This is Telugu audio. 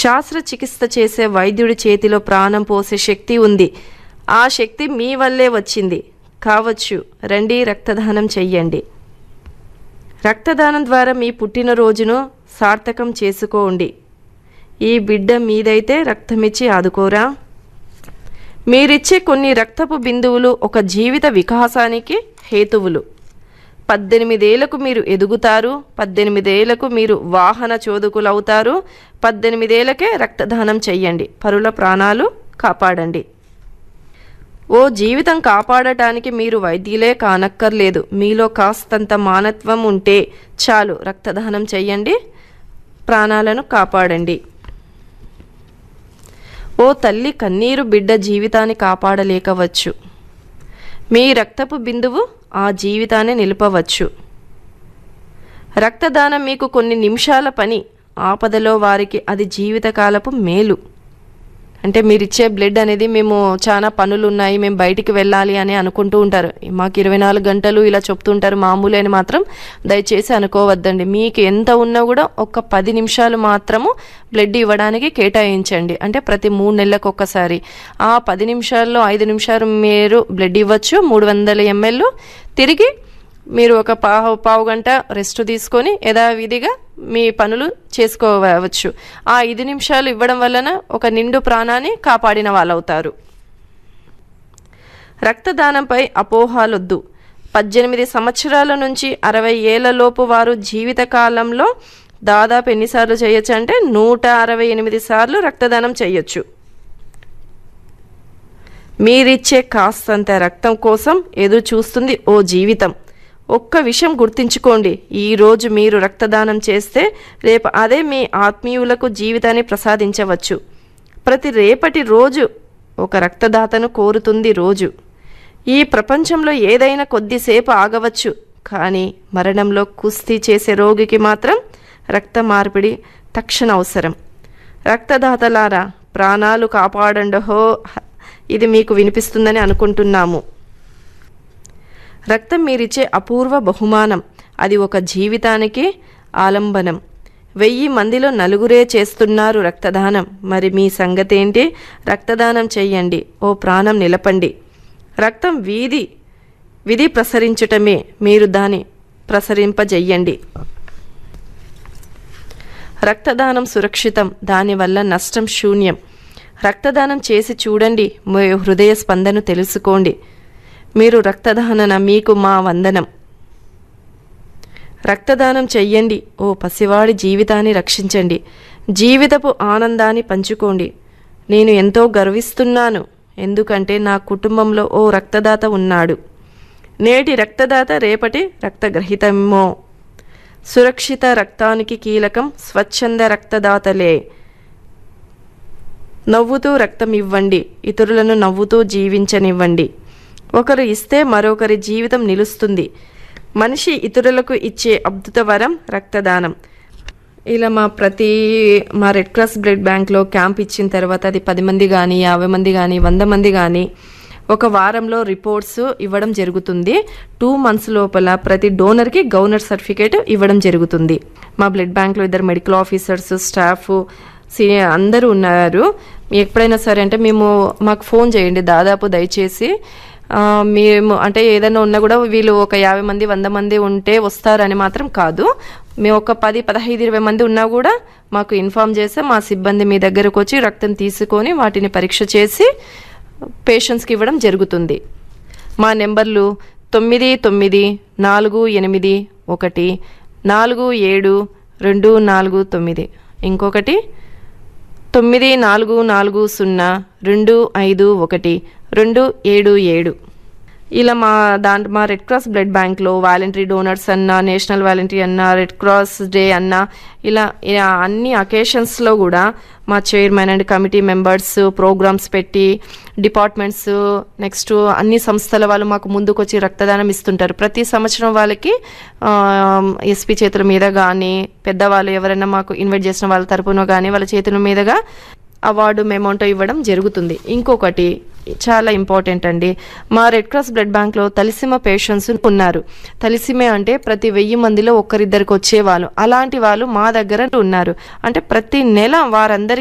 శాస్త్రచికిత్స చేసే వైద్యుడి చేతిలో ప్రాణం పోసే శక్తి ఉంది ఆ శక్తి మీ వల్లే వచ్చింది కావచ్చు రండి రక్తదానం చెయ్యండి రక్తదానం ద్వారా మీ పుట్టినరోజును సార్థకం చేసుకోండి ఈ బిడ్డ మీదైతే రక్తమిచ్చి ఆదుకోరా మీరిచ్చే కొన్ని రక్తపు బిందువులు ఒక జీవిత వికాసానికి హేతువులు పద్దెనిమిదేళ్లకు మీరు ఎదుగుతారు పద్దెనిమిదేళ్లకు మీరు వాహన చోదకులవుతారు పద్దెనిమిదేళ్లకే రక్తదానం చెయ్యండి పరుల ప్రాణాలు కాపాడండి ఓ జీవితం కాపాడటానికి మీరు వైద్యులే కానక్కర్లేదు మీలో కాస్తంత మానత్వం ఉంటే చాలు రక్తదానం చెయ్యండి ప్రాణాలను కాపాడండి ఓ తల్లి కన్నీరు బిడ్డ జీవితాన్ని కాపాడలేకవచ్చు మీ రక్తపు బిందువు ఆ జీవితాన్ని నిలపవచ్చు రక్తదానం మీకు కొన్ని నిమిషాల పని ఆపదలో వారికి అది జీవితకాలపు మేలు అంటే మీరు ఇచ్చే బ్లడ్ అనేది మేము చాలా పనులు ఉన్నాయి మేము బయటికి వెళ్ళాలి అని అనుకుంటూ ఉంటారు మాకు ఇరవై నాలుగు గంటలు ఇలా చెప్తుంటారు మామూలు అని మాత్రం దయచేసి అనుకోవద్దండి మీకు ఎంత ఉన్నా కూడా ఒక పది నిమిషాలు మాత్రము బ్లడ్ ఇవ్వడానికి కేటాయించండి అంటే ప్రతి మూడు నెలలకు ఒక్కసారి ఆ పది నిమిషాల్లో ఐదు నిమిషాలు మీరు బ్లడ్ ఇవ్వచ్చు మూడు వందల ఎంఎల్ తిరిగి మీరు ఒక పావు పావు గంట రెస్ట్ తీసుకొని యథావిధిగా మీ పనులు చేసుకోవచ్చు ఆ ఐదు నిమిషాలు ఇవ్వడం వలన ఒక నిండు ప్రాణాన్ని కాపాడిన వాళ్ళవుతారు రక్తదానంపై అపోహాలొద్దు పద్దెనిమిది సంవత్సరాల నుంచి అరవై ఏళ్లలోపు వారు జీవితకాలంలో దాదాపు ఎన్నిసార్లు చేయొచ్చు అంటే నూట అరవై ఎనిమిది సార్లు రక్తదానం చేయొచ్చు మీరిచ్చే కాస్తంత రక్తం కోసం ఎదురు చూస్తుంది ఓ జీవితం ఒక్క విషయం గుర్తుంచుకోండి ఈరోజు మీరు రక్తదానం చేస్తే రేపు అదే మీ ఆత్మీయులకు జీవితాన్ని ప్రసాదించవచ్చు ప్రతి రేపటి రోజు ఒక రక్తదాతను కోరుతుంది రోజు ఈ ప్రపంచంలో ఏదైనా కొద్దిసేపు ఆగవచ్చు కానీ మరణంలో కుస్తీ చేసే రోగికి మాత్రం రక్త మార్పిడి తక్షణ అవసరం రక్తదాతలారా ప్రాణాలు కాపాడండహో ఇది మీకు వినిపిస్తుందని అనుకుంటున్నాము రక్తం మీరిచ్చే అపూర్వ బహుమానం అది ఒక జీవితానికి ఆలంబనం వెయ్యి మందిలో నలుగురే చేస్తున్నారు రక్తదానం మరి మీ సంగతేంటి రక్తదానం చెయ్యండి ఓ ప్రాణం నిలపండి రక్తం వీధి విధి ప్రసరించటమే మీరు దాని ప్రసరింపజెయ్యండి రక్తదానం సురక్షితం దానివల్ల నష్టం శూన్యం రక్తదానం చేసి చూడండి మీ హృదయ స్పందన తెలుసుకోండి మీరు రక్తదానన మీకు మా వందనం రక్తదానం చెయ్యండి ఓ పసివాడి జీవితాన్ని రక్షించండి జీవితపు ఆనందాన్ని పంచుకోండి నేను ఎంతో గర్విస్తున్నాను ఎందుకంటే నా కుటుంబంలో ఓ రక్తదాత ఉన్నాడు నేటి రక్తదాత రేపటి రక్తగ్రహితమో సురక్షిత రక్తానికి కీలకం స్వచ్ఛంద రక్తదాతలే నవ్వుతూ రక్తం ఇవ్వండి ఇతరులను నవ్వుతూ జీవించనివ్వండి ఒకరు ఇస్తే మరొకరి జీవితం నిలుస్తుంది మనిషి ఇతరులకు ఇచ్చే అద్భుత వరం రక్తదానం ఇలా మా ప్రతి మా రెడ్ క్రాస్ బ్లడ్ బ్యాంక్లో క్యాంప్ ఇచ్చిన తర్వాత అది పది మంది కానీ యాభై మంది కానీ వంద మంది కానీ ఒక వారంలో రిపోర్ట్స్ ఇవ్వడం జరుగుతుంది టూ మంత్స్ లోపల ప్రతి డోనర్కి గవర్నర్ సర్టిఫికేట్ ఇవ్వడం జరుగుతుంది మా బ్లడ్ బ్యాంక్లో ఇద్దరు మెడికల్ ఆఫీసర్స్ స్టాఫ్ సీనియర్ అందరూ ఉన్నారు ఎప్పుడైనా సరే అంటే మేము మాకు ఫోన్ చేయండి దాదాపు దయచేసి ఆ, మేము అంటే ఏదైనా ఉన్నా కూడా వీళ్ళు ఒక యాభై మంది వంద మంది ఉంటే వస్తారని మాత్రం కాదు మేము ఒక పది పదహైదు ఇరవై మంది ఉన్నా కూడా మాకు ఇన్ఫామ్ చేస్తే మా సిబ్బంది మీ దగ్గరకు వచ్చి రక్తం తీసుకొని వాటిని పరీక్ష చేసి పేషెంట్స్కి ఇవ్వడం జరుగుతుంది మా నెంబర్లు తొమ్మిది తొమ్మిది నాలుగు ఎనిమిది ఒకటి నాలుగు ఏడు రెండు నాలుగు తొమ్మిది ఇంకొకటి తొమ్మిది నాలుగు నాలుగు సున్నా రెండు ఐదు ఒకటి రెండు ఏడు ఏడు ఇలా మా దాంట్లో మా రెడ్ క్రాస్ బ్లడ్ బ్యాంక్లో వాలంటరీ డోనర్స్ అన్న నేషనల్ వాలంటరీ అన్న రెడ్ క్రాస్ డే అన్న ఇలా ఇలా అన్ని అకేషన్స్లో కూడా మా chairman and committee members programs పెట్టి డిపార్ట్మెంట్స్ నెక్స్ట్ అన్ని సంస్థల వాళ్ళు మాకు ముందుకు వచ్చి రక్తదానం ఇస్తుంటారు ప్రతి సంవత్సరం వాళ్ళకి ఎస్పీ చేతుల మీద కానీ పెద్దవాళ్ళు ఎవరైనా మాకు ఇన్వైట్ చేసిన వాళ్ళ తరపున కానీ వాళ్ళ చేతుల మీదుగా అవార్డు మెమౌంటో ఇవ్వడం జరుగుతుంది ఇంకొకటి చాలా ఇంపార్టెంట్ అండి మా రెడ్ క్రాస్ బ్లడ్ బ్యాంక్లో తలిసిమ పేషెంట్స్ ఉన్నారు తలిసిమే అంటే ప్రతి వెయ్యి మందిలో ఒక్కరిద్దరికి వచ్చేవాళ్ళు అలాంటి వాళ్ళు మా దగ్గర ఉన్నారు అంటే ప్రతి నెల వారందరికీ